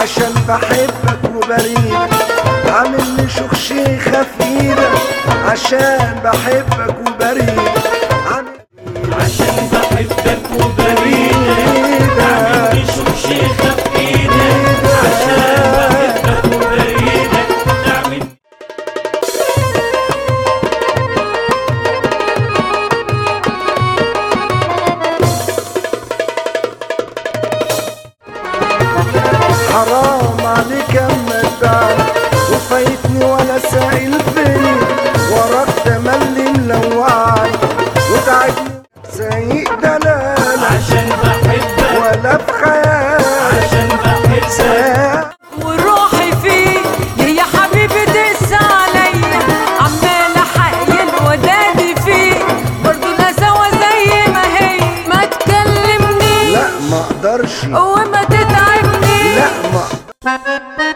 عشان بحبك وبريدك عامل لي شيخ شيخة في ايدك عشان بحبك وبريدك عامل عشان بحبك وبريدك ايدك عامل شوف شيخة في ايدك عشان بحبك وبريدك تعمل حرام عليك اما تبعني وفايتني ولا سائل فيا وراك تملي ملوعني وتعبني سايق دلالة عشان بحبك ولا في خيالك عشان بحبك سايق وروحي فيه ليه يا حبيبي تقسى عليا عمال احايل ودادي فيه برضه انا سوا زي ما هي ما تكلمنيش لا ما اقدرش وما تتعبنيش لا ما